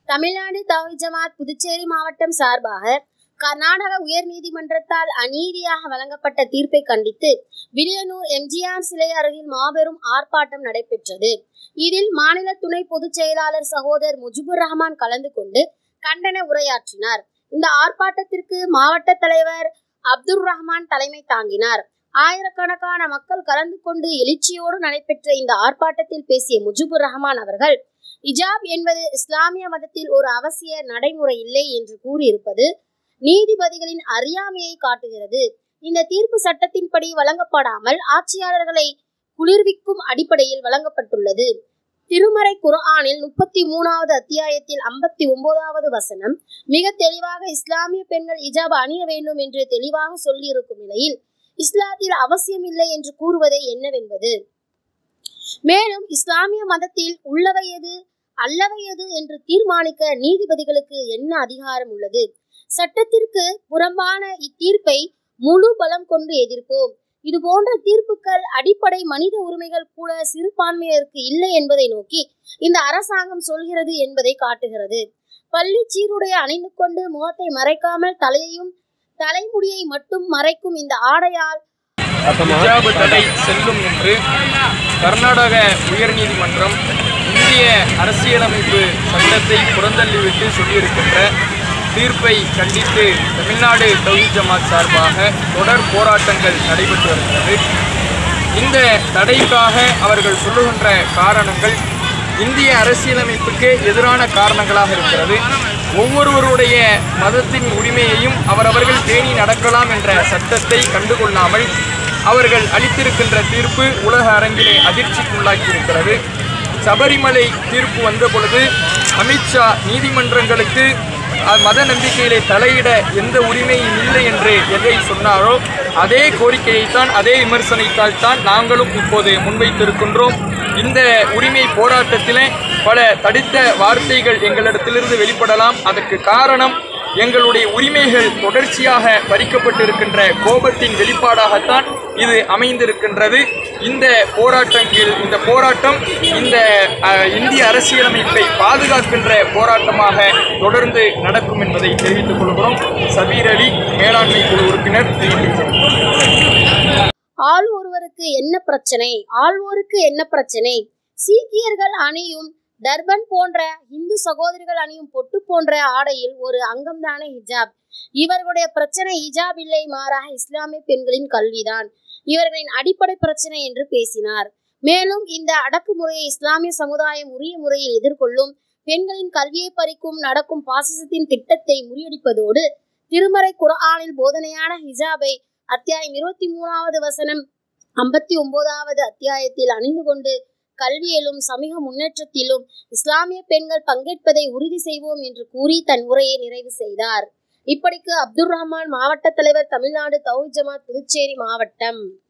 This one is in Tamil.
தமிழ்நாடு தௌஹி ஜமாத் புதுச்சேரி மாவட்டம் சார்பாக கர்நாடக உயர் நீதிமன்றத்தால் அநீதியாக வழங்கப்பட்ட தீர்ப்பை கண்டித்து வில்லியனூர் எம்ஜிஆர் சிலை அருகில் மாபெரும் ஆர்ப்பாட்டம் நடைபெற்றது இதில் மாநில துணை பொதுச் செயலாளர் சகோதரர் முஜிபுர் ரஹ்மான் கலந்து கொண்டு கண்டன உரையாற்றினார் இந்த ஆர்ப்பாட்டத்திற்கு மாவட்ட தலைவர் அப்துல் ரஹ்மான் தலைமை தாங்கினார் ஆயிரக்கணக்கான மக்கள் கலந்து கொண்டு எழுச்சியோடு நடைபெற்ற இந்த ஆர்ப்பாட்டத்தில் பேசிய முஜிபுர் ரஹ்மான் அவர்கள் இஜாப் என்பது இஸ்லாமிய மதத்தில் ஒரு அவசிய நடைமுறை இல்லை என்று கூறியிருப்பது நீதிபதிகளின் அறியாமையை காட்டுகிறது இந்த தீர்ப்பு சட்டத்தின்படி வழங்கப்படாமல் ஆட்சியாளர்களை குளிர்விக்கும் அடிப்படையில் வழங்கப்பட்டுள்ளது திருமறை குர்ஆனில் முப்பத்தி மூணாவது அத்தியாயத்தில் ஐம்பத்தி ஒன்பதாவது வசனம் மிக தெளிவாக இஸ்லாமிய பெண்கள் இஜாப் அணிய வேண்டும் என்று தெளிவாக சொல்லியிருக்கும் நிலையில் இஸ்லாத்தில் அவசியம் இல்லை என்று கூறுவதே என்னவென்பது மேலும் இஸ்லாமிய மதத்தில் உள்ளவை எது அல்லவை எது என்று தீர்மானிக்க நீதிபதிகளுக்கு என்ன அதிகாரம் உள்ளது சட்டத்திற்கு புறம்பான இத்தீர்ப்பை முழு பலம் கொண்டு எதிர்ப்போம் இது போன்ற தீர்ப்புகள் அடிப்படை மனித உரிமைகள் கூட சிறுபான்மையருக்கு இல்லை என்பதை நோக்கி இந்த அரசாங்கம் சொல்கிறது என்பதை காட்டுகிறது பள்ளி சீருடைய அணிந்து கொண்டு முகத்தை மறைக்காமல் தலையையும் தலைமுடியை மட்டும் மறைக்கும் இந்த ஆடையால் ஹிஜாபு தடை செல்லும் என்று கர்நாடக உயர்நீதிமன்றம் இந்திய அரசியலமைப்பு சட்டத்தை புறந்தள்ளிவிட்டு சொல்லியிருக்கின்ற தீர்ப்பை கண்டித்து தமிழ்நாடு தௌஹி ஜமாத் சார்பாக தொடர் போராட்டங்கள் நடைபெற்று வருகிறது இந்த தடைக்காக அவர்கள் சொல்லுகின்ற காரணங்கள் இந்திய அரசியலமைப்புக்கு எதிரான காரணங்களாக இருக்கிறது ஒவ்வொருவருடைய மதத்தின் உரிமையையும் அவரவர்கள் பேணி நடக்கலாம் என்ற சட்டத்தை கண்டுகொள்ளாமல் அவர்கள் அளித்திருக்கின்ற தீர்ப்பு உலக அரங்கிலே அதிர்ச்சிக்குள்ளாக்கி இருக்கிறது சபரிமலை தீர்ப்பு வந்த பொழுது அமித்ஷா நீதிமன்றங்களுக்கு அஹ், மத நம்பிக்கையிலே தலையிட எந்த உரிமையும் இல்லை என்று எதை சொன்னாரோ அதே கோரிக்கையைத்தான் அதே விமர்சனத்தால் தான் நாங்களும் இப்போது முன்வைத்திருக்கின்றோம் இந்த உரிமை போராட்டத்திலே பல தடித்த வார்த்தைகள் எங்களிடத்திலிருந்து வெளிப்படலாம் அதற்கு காரணம் எங்களுடைய உரிமைகள் தொடர்ச்சியாக பறிக்கப்பட்டிருக்கின்ற கோபத்தின் வெளிப்பாடாகத்தான் இது அமைந்திருக்கின்றது இந்த போராட்டங்கள் இந்த போராட்டம் இந்த அஹ், இந்திய அரசியலமைப்பை பாதுகாக்கின்ற போராட்டமாக தொடர்ந்து நடக்கும் என்பதை தெரிவித்துக் கொள்கிறோம் சபீர் அலி மேலாண்மை குழு உறுப்பினர் தெரிவித்துள்ளோம் ஆள் ஒருவருக்கு என்ன பிரச்சனை ஆள்வோருக்கு என்ன பிரச்சனை சீக்கியர்கள் அணியும் டர்பன் போன்ற இந்து சகோதரிகள் அணியும் பொட்டு போன்ற ஆடையில் ஒரு அங்கம்தானே ஹிஜாப் இவர்களுடைய பிரச்சனை ஹிஜாப் இல்லை மாறாக இஸ்லாமிய பெண்களின் கல்விதான் இவர்களின் அடிப்படை பிரச்சனை என்று பேசினார் மேலும் இந்த அடக்குமுறையை இஸ்லாமிய சமுதாயம் உரிய முறையில் எதிர்கொள்ளும் பெண்களின் கல்வியை பறிக்கும் நடக்கும் பாசிசத்தின் திட்டத்தை முறியடிப்பதோடு திருமறை குர்ஆனில் போதனையான ஹிஜாபை அத்தியாயம் இருபத்தி மூணாவது வசனம் ஐம்பத்தி ஒன்பதாவது அத்தியாயத்தில் அணிந்து கொண்டு கல்வியிலும் சமூக முன்னேற்றத்திலும் இஸ்லாமிய பெண்கள் பங்கேற்பதை உறுதி செய்வோம் என்று கூறி தன் உரையை நிறைவு செய்தார் இப்படிக்கு அப்துல் ரஹ்மான் மாவட்ட தலைவர் தமிழ்நாடு தௌஹி ஜமாத் புதுச்சேரி மாவட்டம்